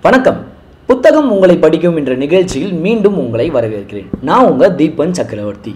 வணக்கம் புத்தகம் உங்களை படிக்கும் என்ற நிகழ்ச்சியில் மீண்டும் உங்களை வரவேற்கிறேன் நான் உங்க தீபன் சக்கரவர்த்தி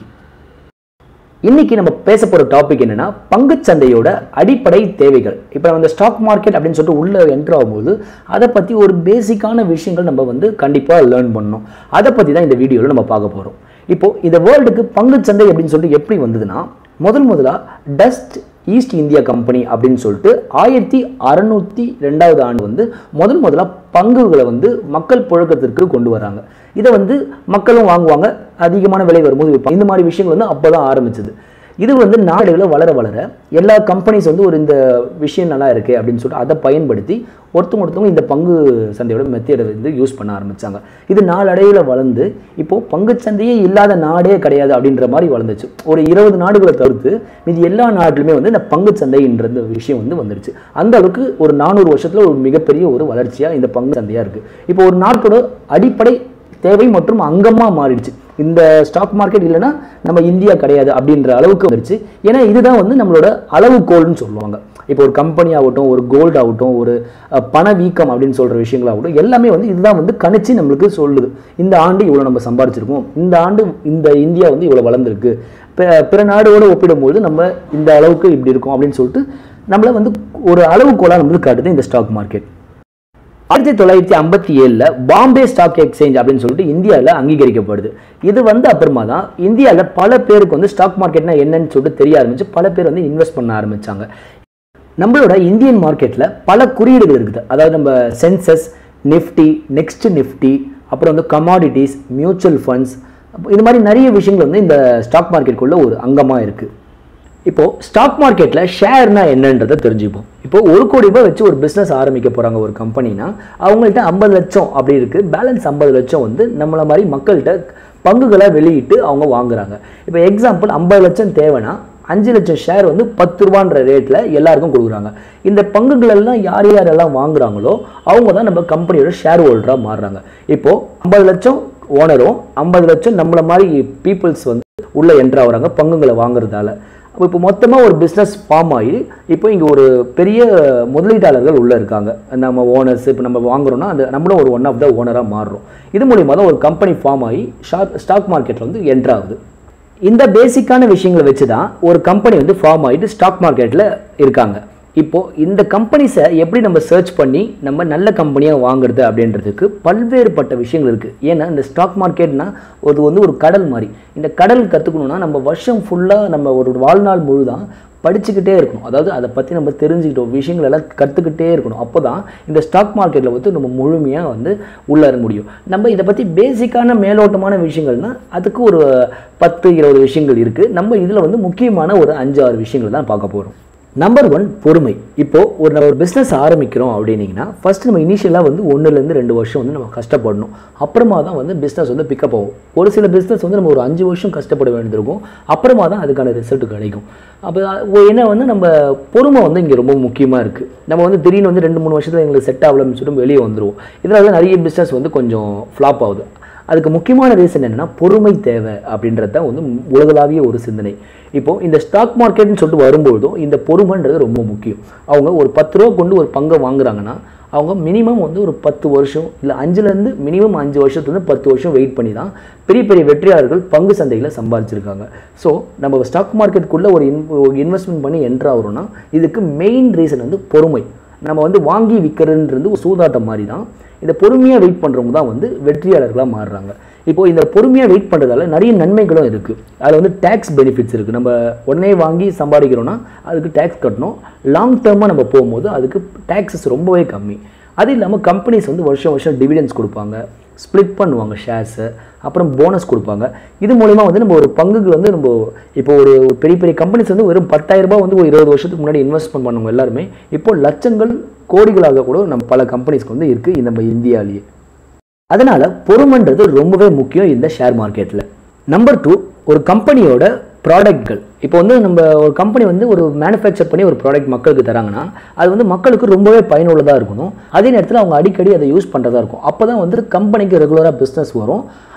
இன்னைக்கு நம்ம பேச போற டாபிக் என்னன்னா பங்குச் சந்தையோட அடிப்படை தேவைகள் இப்போ நம்ம இந்த ஸ்டாக் மார்க்கெட் அப்படின்னு சொல்லிட்டு உள்ள என்ட்ரு ஆகும்போது அதை பத்தி ஒரு பேசிக்கான விஷயங்கள் நம்ம வந்து கண்டிப்பா லேர்ன் பண்ணணும் அதை பத்தி தான் இந்த வீடியோவில் நம்ம பார்க்க போறோம் இப்போ இந்த வேர்ல்டுக்கு பங்குச் சந்தை அப்படின்னு சொல்லிட்டு எப்படி வந்ததுன்னா முதல் முதலா டஸ்ட் ஈஸ்ட் இந்தியா கம்பெனி அப்படின்னு சொல்லிட்டு ஆயிரத்தி அறநூற்றி ரெண்டாவது ஆண்டு வந்து முதல் முதலாக பங்குகளை வந்து மக்கள் புழக்கத்திற்கு கொண்டு வராங்க இதை வந்து மக்களும் வாங்குவாங்க அதிகமான விலை வரும்போது விற்பாங்க இந்த மாதிரி விஷயங்கள் வந்து அப்போ தான் ஆரம்பிச்சது இது வந்து நாடுகளை வளர வளர எல்லா கம்பெனிஸ் வந்து ஒரு இந்த விஷயம் நல்லா இருக்கு அப்படின்னு சொல்லிட்டு அதை பயன்படுத்தி ஒருத்தவங்க ஒருத்தவங்க இந்த பங்கு சந்தையோட மெத்தேடை வந்து யூஸ் பண்ண ஆரம்பிச்சாங்க இது நாளடைவில் வளர்ந்து இப்போ பங்குச் சந்தையே இல்லாத நாடே கிடையாது அப்படின்ற மாதிரி வளர்ந்துச்சு ஒரு இருபது நாடுகளை தவிர்த்து மீதி எல்லா நாட்டிலுமே வந்து இந்த பங்குச் சந்தைன்ற இந்த விஷயம் வந்து வந்துருச்சு அந்த அளவுக்கு ஒரு நானூறு வருஷத்துல ஒரு மிகப்பெரிய ஒரு வளர்ச்சியா இந்த பங்கு சந்தையா இருக்கு இப்போ ஒரு நாட்டோட அடிப்படை தேவை மற்றும் அங்கமாக மாறிடுச்சு இந்த ஸ்டாக் மார்க்கெட் இல்லைன்னா நம்ம இந்தியா கிடையாது அப்படின்ற அளவுக்கு வந்துருச்சு ஏன்னா இதுதான் வந்து நம்மளோட அளவுகோல்னு சொல்லுவாங்க இப்போ ஒரு கம்பெனி ஆகட்டும் ஒரு கோல்டு ஆகட்டும் ஒரு அஹ், பணவீக்கம் அப்படின்னு சொல்கிற விஷயங்களாகட்டும் எல்லாமே வந்து இதுதான் வந்து கணிச்சு நம்மளுக்கு சொல்லுது இந்த ஆண்டு இவ்வளோ நம்ம சம்பாரிச்சிருக்கோம் இந்த ஆண்டு இந்த இந்தியா வந்து இவ்வளோ வளர்ந்துருக்கு பிற- பிற நாடுகளோடு ஒப்பிடும்போது நம்ம இந்த அளவுக்கு இப்படி இருக்கோம் அப்படின்னு சொல்லிட்டு நம்மளை வந்து ஒரு அளவுகோலாக நம்மளுக்கு காட்டுது இந்த ஸ்டாக் மார்க்கெட் ஆயிரத்தி தொள்ளாயிரத்தி ஐம்பத்தி ஏழில் பாம்பே ஸ்டாக் எக்ஸ்சேஞ்ச் அப்படின்னு சொல்லிட்டு இந்தியாவில் அங்கீகரிக்கப்படுது இது வந்து அப்புறமா தான் இந்தியாவில் பல பேருக்கு வந்து ஸ்டாக் மார்க்கெட்னா என்னன்னு சொல்லிட்டு தெரிய ஆரம்பிச்சு பல பேர் வந்து இன்வெஸ்ட் பண்ண ஆரம்பிச்சாங்க நம்மளோட இந்தியன் மார்க்கெட்டில் பல குறியீடுகள் இருக்குது அதாவது நம்ம சென்சஸ் நிஃப்டி நெக்ஸ்ட் நிஃப்டி அப்புறம் வந்து கமாடிட்டிஸ் மியூச்சுவல் ஃபண்ட்ஸ் இது மாதிரி நிறைய விஷயங்கள் வந்து இந்த ஸ்டாக் மார்க்கெட்டுக்குள்ள ஒரு அங்கமாக இருக்குது இப்போ ஸ்டாக் மார்க்கெட்டில் ஷேர்னா என்னன்றதை தெரிஞ்சுப்போம் இப்போ ஒரு கோடி ரூபாய் வச்சு ஒரு பிஸ்னஸ் ஆரம்பிக்க போகிறாங்க ஒரு கம்பெனினா அவங்கள்ட்ட ஐம்பது லட்சம் அப்படி இருக்குது பேலன்ஸ் ஐம்பது லட்சம் வந்து நம்மள மாதிரி மக்கள்கிட்ட பங்குகளை வெளியிட்டு அவங்க வாங்குறாங்க இப்போ எக்ஸாம்பிள் ஐம்பது லட்சம் தேவைன்னா அஞ்சு லட்சம் ஷேர் வந்து பத்து ரூபான்ற ரேட்டில் எல்லாருக்கும் கொடுக்குறாங்க இந்த பங்குகள் எல்லாம் யார் யாரெல்லாம் வாங்குறாங்களோ அவங்க தான் நம்ம கம்பெனியோட ஷேர் ஹோல்டராக மாறுறாங்க இப்போது ஐம்பது லட்சம் ஓனரும் ஐம்பது லட்சம் நம்மள மாதிரி பீப்புள்ஸ் வந்து உள்ளே என்ட்ரு ஆகுறாங்க பங்குகளை வாங்குறதால அப்போ இப்போ மொத்தமாக ஒரு பிஸ்னஸ் ஃபார்ம் ஆகி இப்போ இங்கே ஒரு பெரிய முதலீட்டாளர்கள் உள்ளே இருக்காங்க நம்ம ஓனர்ஸ் இப்போ நம்ம வாங்குறோம்னா அந்த நம்மளும் ஒரு ஒன் ஆஃப் த ஓனராக மாறுறோம் இது மூலியமாக தான் ஒரு கம்பெனி ஃபார்ம் ஆகி ஷாக் ஸ்டாக் மார்க்கெட்டில் வந்து என்ட்ரு ஆகுது இந்த பேசிக்கான விஷயங்களை வச்சு தான் ஒரு கம்பெனி வந்து ஃபார்ம் ஆகிட்டு ஸ்டாக் மார்க்கெட்டில் இருக்காங்க இப்போ இந்த கம்பெனிஸை எப்படி நம்ம சர்ச் பண்ணி நம்ம நல்ல கம்பெனியாக வாங்குறது அப்படின்றதுக்கு பல்வேறுபட்ட விஷயங்கள் இருக்குது ஏன்னா இந்த ஸ்டாக் மார்க்கெட்னா அது வந்து ஒரு கடல் மாதிரி இந்த கடல் கற்றுக்கணுன்னா நம்ம வருஷம் ஃபுல்லாக நம்ம ஒரு வாழ்நாள் முழுதான் படிச்சுக்கிட்டே இருக்கணும் அதாவது அதை பற்றி நம்ம தெரிஞ்சுக்கிட்டோம் விஷயங்கள் எல்லாம் கற்றுக்கிட்டே இருக்கணும் அப்போ தான் இந்த ஸ்டாக் மார்க்கெட்டில் வந்து நம்ம முழுமையாக வந்து உள்ளார முடியும் நம்ம இதை பற்றி பேசிக்கான மேலோட்டமான விஷயங்கள்னா அதுக்கு ஒரு பத்து இருபது விஷயங்கள் இருக்குது நம்ம இதில் வந்து முக்கியமான ஒரு அஞ்சு ஆறு விஷயங்கள் தான் பார்க்க போகிறோம் நம்பர் ஒன் பொறுமை இப்போ ஒரு நம்ம ஒரு பிஸ்னஸ் ஆரம்பிக்கிறோம் அப்படின்னீங்கன்னா ஃபர்ஸ்ட் நம்ம இனிஷியலாக வந்து ஒன்றுலேருந்து ரெண்டு வருஷம் வந்து நம்ம கஷ்டப்படணும் அப்புறமா தான் வந்து பிஸ்னஸ் வந்து பிக்கப் ஆகும் ஒரு சில பிஸ்னஸ் வந்து நம்ம ஒரு அஞ்சு வருஷம் கஷ்டப்பட வேண்டியிருக்கும் அப்புறமா தான் அதுக்கான ரிசல்ட் கிடைக்கும் அப்போ என்ன வந்து நம்ம பொறுமை வந்து இங்கே ரொம்ப முக்கியமாக இருக்குது நம்ம வந்து திடீர்னு வந்து ரெண்டு மூணு வருஷத்தில் எங்களுக்கு செட் ஆகலன்னு சொல்லிட்டு வெளியே வந்துருவோம் இதனால தான் நிறைய பிஸ்னஸ் வந்து கொஞ்சம் ஃப்ளாப் ஆகுது அதுக்கு முக்கியமான ரீசன் என்னன்னா பொறுமை தேவை அப்படின்றது தான் வந்து உலகளாவிய ஒரு சிந்தனை இப்போ இந்த ஸ்டாக் மார்க்கெட்னு சொல்லிட்டு வரும்பொழுதும் இந்த பொறுமைன்றது ரொம்ப முக்கியம் அவங்க ஒரு பத்து ரூபா கொண்டு ஒரு பங்கை வாங்குறாங்கன்னா அவங்க மினிமம் வந்து ஒரு பத்து வருஷம் இல்லை அஞ்சுலேருந்து மினிமம் அஞ்சு வருஷத்துலேருந்து பத்து வருஷம் வெயிட் பண்ணி தான் பெரிய பெரிய வெற்றியாளர்கள் பங்கு சந்தைகளை சம்பாதிச்சிருக்காங்க ஸோ நம்ம ஸ்டாக் மார்க்கெட்டுக்குள்ளே ஒரு இன் இன்வெஸ்ட்மெண்ட் பண்ணி என்ட்ரு ஆகிறோம்னா இதுக்கு மெயின் ரீசன் வந்து பொறுமை நம்ம வந்து வாங்கி விற்கிறதுன்றது ஒரு சூதாட்டம் மாதிரி தான் இந்த பொறுமையாக வெயிட் பண்ணுறவங்க தான் வந்து வெற்றியாளர்களாக மாறுறாங்க இப்போ இந்த பொறுமையாக வெயிட் பண்ணுறதால நிறைய நன்மைகளும் இருக்குது அதில் வந்து டேக்ஸ் பெனிஃபிட்ஸ் இருக்குது நம்ம உடனே வாங்கி சம்பாதிக்கிறோன்னா அதுக்கு டேக்ஸ் கட்டணும் லாங் டேர்மாக நம்ம போகும்போது அதுக்கு டேக்ஸஸ் ரொம்பவே கம்மி அது இல்லாமல் கம்பெனிஸ் வந்து வருஷம் வருஷம் டிவிடெண்ட்ஸ் கொடுப்பாங்க ஸ்ப்ளிட் பண்ணுவாங்க ஷேர்ஸை அப்புறம் போனஸ் கொடுப்பாங்க இது மூலிமா வந்து நம்ம ஒரு பங்குகள் வந்து நம்ம இப்போ ஒரு ஒரு பெரிய பெரிய கம்பெனிஸ் வந்து வெறும் 10000 ரூபாய் வந்து ஒரு இருபது வருஷத்துக்கு முன்னாடி இன்வெஸ்ட்மெண்ட் பண்ணவங்க எல்லாருமே இப்போ லட்சங்கள் கோடிகளாக கூட நம்ம பல கம்பெனிஸ்க்கு வந்து இருக்குது நம்ம இந்தியாவிலேயே அதனால பொறுமைன்றது ரொம்பவே முக்கியம் இந்த ஷேர் மார்க்கெட்டில் நம்பர் டூ ஒரு கம்பெனியோட ப்ராடக்ட்கள் இப்போ வந்து நம்ம ஒரு கம்பெனி வந்து ஒரு மேனுஃபேக்சர் பண்ணி ஒரு ப்ராடக்ட் மக்களுக்கு தராங்கன்னா அது வந்து மக்களுக்கு ரொம்பவே பயனுள்ளதாக இருக்கணும் அதே நேரத்தில் அவங்க அடிக்கடி அதை யூஸ் பண்ணுறதா இருக்கும் அப்போ தான் வந்து கம்பெனிக்கு ரெகுலராக பிஸ்னஸ் வரும்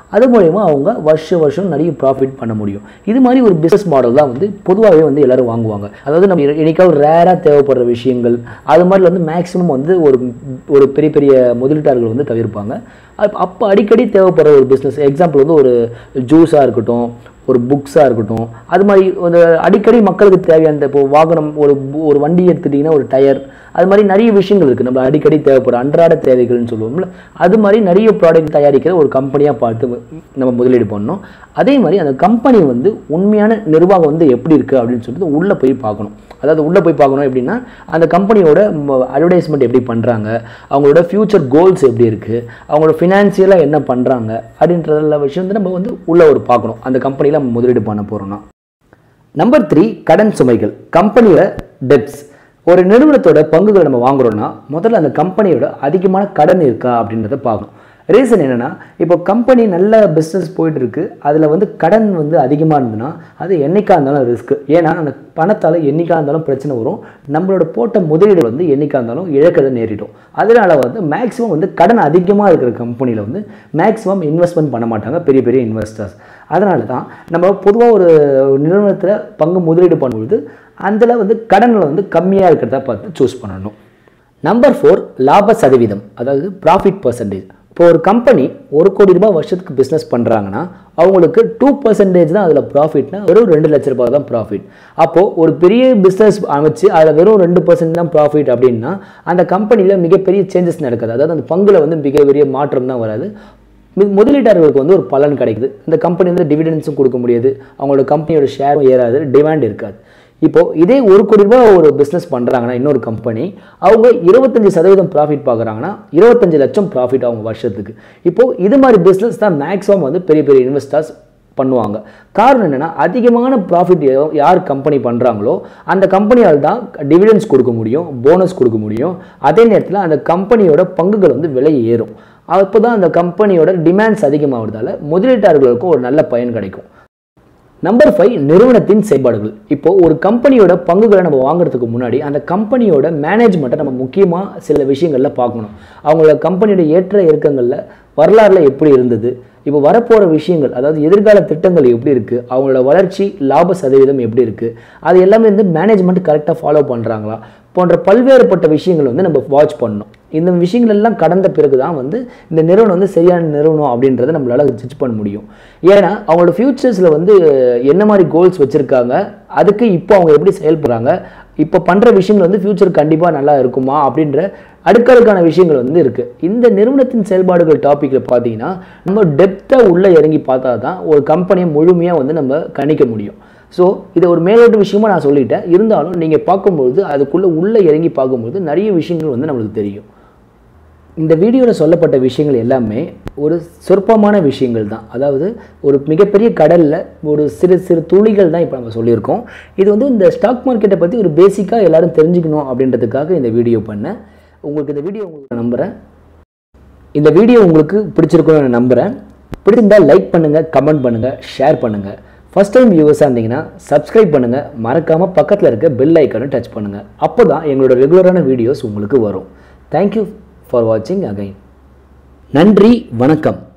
அது மூலயமா அவங்க வருஷம் வருஷம் நிறைய ப்ராஃபிட் பண்ண முடியும் இது மாதிரி ஒரு பிஸ்னஸ் மாடல் தான் வந்து பொதுவாகவே வந்து எல்லாரும் வாங்குவாங்க அதாவது நம்ம என்னைக்காவது ரேராக தேவைப்படுற விஷயங்கள் அது மாதிரி வந்து மேக்ஸிமம் வந்து ஒரு ஒரு பெரிய பெரிய முதலீட்டாளர்கள் வந்து தவிர்ப்பாங்க அப்ப- அப்போ அடிக்கடி தேவைப்படுற ஒரு பிஸ்னஸ் எக்ஸாம்பிள் வந்து ஒரு ஜூஸாக இருக்கட்டும் ஒரு புக்ஸாக இருக்கட்டும் அது மாதிரி ஒரு அடிக்கடி மக்களுக்கு தேவையான இப்போ வாகனம் ஒரு bu- ஒரு வண்டி எடுத்துட்டிங்கன்னா ஒரு டயர் அது மாதிரி நிறைய விஷயங்கள் இருக்குது நம்ம அடிக்கடி தேவைப்படும் அன்றாட தேவைகள்னு சொல்லுவோம்ல அது மாதிரி நிறைய ப்ராடக்ட் தயாரிக்கிற ஒரு கம்பெனியாக பார்த்து நம்ம முதலீடு பண்ணணும் அதே மாதிரி அந்த கம்பெனி வந்து உண்மையான நிர்வாகம் வந்து எப்படி இருக்குது அப்படின்னு சொல்லிட்டு உள்ளே போய் பார்க்கணும் அதாவது உள்ளே போய் பார்க்கணும் எப்படின்னா அந்த கம்பெனியோட அட்வர்டைஸ்மெண்ட் எப்படி பண்ணுறாங்க அவங்களோட ஃப்யூச்சர் கோல்ஸ் எப்படி இருக்குது அவங்களோட ஃபினான்சியலாக என்ன பண்ணுறாங்க அப்படின்ற விஷயம் வந்து நம்ம வந்து உள்ளே ஒரு பார்க்கணும் அந்த கம்பெனியில் நம்ம முதலீடு பண்ண போகிறோம்னா நம்பர் த்ரீ கடன் சுமைகள் கம்பெனியோட டெப்ஸ் ஒரு நிறுவனத்தோட பங்குகளை நம்ம வாங்குறோம்னா முதல்ல அந்த கம்பெனியோட அதிகமான கடன் இருக்கா அப்படின்றத பார்க்கணும் ரீசன் என்னன்னா இப்போ கம்பெனி நல்ல பிஸ்னஸ் போயிட்டு இருக்கு அதில் வந்து கடன் வந்து அதிகமாக இருந்ததுன்னா அது என்னைக்கா இருந்தாலும் ரிஸ்க் ஏன்னா அந்த பணத்தால் என்னைக்கா இருந்தாலும் பிரச்சனை வரும் நம்மளோட போட்ட முதலீடு வந்து என்னைக்கா இருந்தாலும் இழக்கதை நேரிடும் அதனால வந்து மேக்ஸிமம் வந்து கடன் அதிகமாக இருக்கிற கம்பெனியில் வந்து மேக்ஸிமம் இன்வெஸ்ட்மெண்ட் பண்ண மாட்டாங்க பெரிய பெரிய இன்வெஸ்டர்ஸ் அதனால தான் நம்ம பொதுவாக ஒரு நிறுவனத்தில் பங்கு முதலீடு பண்ணும்பொழுது அதில் வந்து கடனில் வந்து கம்மியாக இருக்கிறதா பார்த்து சூஸ் பண்ணணும் நம்பர் ஃபோர் லாப சதவீதம் அதாவது ப்ராஃபிட் பர்சன்டேஜ் இப்போ ஒரு கம்பெனி ஒரு கோடி ரூபாய் வருஷத்துக்கு பிஸ்னஸ் பண்ணுறாங்கன்னா அவங்களுக்கு டூ பர்சன்டேஜ் தான் அதில் ப்ராஃபிட்னா வெறும் ரெண்டு லட்ச ரூபாய் தான் ப்ராஃபிட் அப்போது ஒரு பெரிய பிஸ்னஸ் அமைச்சு அதில் வெறும் ரெண்டு பர்சன்ட் தான் ப்ராஃபிட் அப்படின்னா அந்த கம்பெனியில் மிகப்பெரிய சேஞ்சஸ் நடக்குது அதாவது அந்த பங்குல வந்து மிகப்பெரிய மாற்றம் தான் வராது மு- முதலீட்டாளர்களுக்கு வந்து ஒரு பலன் கிடைக்குது இந்த கம்பெனி வந்து டிவிடென்ஸும் கொடுக்க முடியாது அவங்களோட கம்பெனியோட ஷேரும் ஏறாது டிமாண்ட் இருக்காது இப்போ இதே ஒரு கோடி ரூபாய் ஒரு பிஸ்னஸ் பண்ணுறாங்கன்னா இன்னொரு கம்பெனி அவங்க இருபத்தஞ்சு சதவீதம் ப்ராஃபிட் பார்க்குறாங்கன்னா இருபத்தஞ்சு லட்சம் ப்ராஃபிட் அவங்க வருஷத்துக்கு இப்போ இது மாதிரி பிஸ்னஸ் தான் மேக்ஸிமம் வந்து பெரிய பெரிய இன்வெஸ்டர்ஸ் பண்ணுவாங்க காரணம் என்னன்னா அதிகமான ப்ராஃபிட் யார் கம்பெனி பண்ணுறாங்களோ அந்த கம்பெனியால் தான் டிவிடென்ஸ் கொடுக்க முடியும் போனஸ் கொடுக்க முடியும் அதே நேரத்தில் அந்த கம்பெனியோட பங்குகள் வந்து விலை ஏறும் அப்போ தான் அந்த கம்பெனியோட டிமாண்ட்ஸ் அதிகமாகிறதால முதலீட்டாளர்களுக்கும் ஒரு நல்ல பயன் கிடைக்கும் நம்பர் ஃபைவ் நிறுவனத்தின் செயல்பாடுகள் இப்போ ஒரு கம்பெனியோட பங்குகளை நம்ம வாங்குறதுக்கு முன்னாடி அந்த கம்பெனியோட மேனேஜ்மெண்ட்டை நம்ம முக்கியமாக சில விஷயங்களில் பார்க்கணும் அவங்களோட கம்பெனியோட ஏற்ற இறக்கங்களில் வரலாறுல எப்படி இருந்தது இப்போ வரப்போகிற விஷயங்கள் அதாவது எதிர்கால திட்டங்கள் எப்படி இருக்குது அவங்களோட வளர்ச்சி லாப சதவீதம் எப்படி இருக்குது அது எல்லாமே வந்து மேனேஜ்மெண்ட் கரெக்டாக ஃபாலோ பண்ணுறாங்களா போன்ற பல்வேறுபட்ட விஷயங்கள் வந்து நம்ம வாட்ச் பண்ணணும் இந்த விஷயங்கள் எல்லாம் கடந்த பிறகு தான் வந்து இந்த நிறுவனம் வந்து சரியான நிறுவனம் அப்படின்றத நம்மளால ஜட்ஜ் பண்ண முடியும் ஏன்னா அவங்களோட ஃபியூச்சர்ஸில் வந்து என்ன மாதிரி கோல்ஸ் வச்சுருக்காங்க அதுக்கு இப்போ அவங்க எப்படி செயல்படுறாங்க இப்போ பண்ணுற விஷயங்கள் வந்து ஃபியூச்சர் கண்டிப்பாக நல்லா இருக்குமா அப்படின்ற அடுக்கடுக்கான விஷயங்கள் வந்து இருக்குது இந்த நிறுவனத்தின் செயல்பாடுகள் டாப்பிக்கில் பார்த்தீங்கன்னா நம்ம டெப்த்தாக உள்ளே இறங்கி பார்த்தா தான் ஒரு கம்பெனியை முழுமையாக வந்து நம்ம கணிக்க முடியும் ஸோ இதை ஒரு மேலோட்ட விஷயமா நான் சொல்லிட்டேன் இருந்தாலும் நீங்கள் பார்க்கும்பொழுது அதுக்குள்ளே உள்ளே இறங்கி பார்க்கும்பொழுது நிறைய விஷயங்கள் வந்து நம்மளுக்கு தெரியும் இந்த வீடியோவில் சொல்லப்பட்ட விஷயங்கள் எல்லாமே ஒரு சொற்பமான விஷயங்கள் தான் அதாவது ஒரு மிகப்பெரிய கடலில் ஒரு சிறு சிறு துளிகள் தான் இப்போ நம்ம சொல்லியிருக்கோம் இது வந்து இந்த ஸ்டாக் மார்க்கெட்டை பற்றி ஒரு பேசிக்காக எல்லாரும் தெரிஞ்சுக்கணும் அப்படின்றதுக்காக இந்த வீடியோ பண்ணேன் உங்களுக்கு இந்த வீடியோ உங்களுக்கு நம்புகிறேன் இந்த வீடியோ உங்களுக்கு பிடிச்சிருக்கும்னு நான் நம்புகிறேன் பிடிச்சிருந்தால் லைக் பண்ணுங்கள் கமெண்ட் பண்ணுங்கள் ஷேர் பண்ணுங்கள் ஃபஸ்ட் டைம் வியூவர்ஸாக இருந்தீங்கன்னா சப்ஸ்கிரைப் பண்ணுங்கள் மறக்காமல் பக்கத்தில் இருக்க பெல் ஐக்கனை டச் பண்ணுங்கள் அப்போ தான் எங்களோட ரெகுலரான வீடியோஸ் உங்களுக்கு வரும் தேங்க்யூ ஃபார் வாட்சிங் அகைன் நன்றி வணக்கம்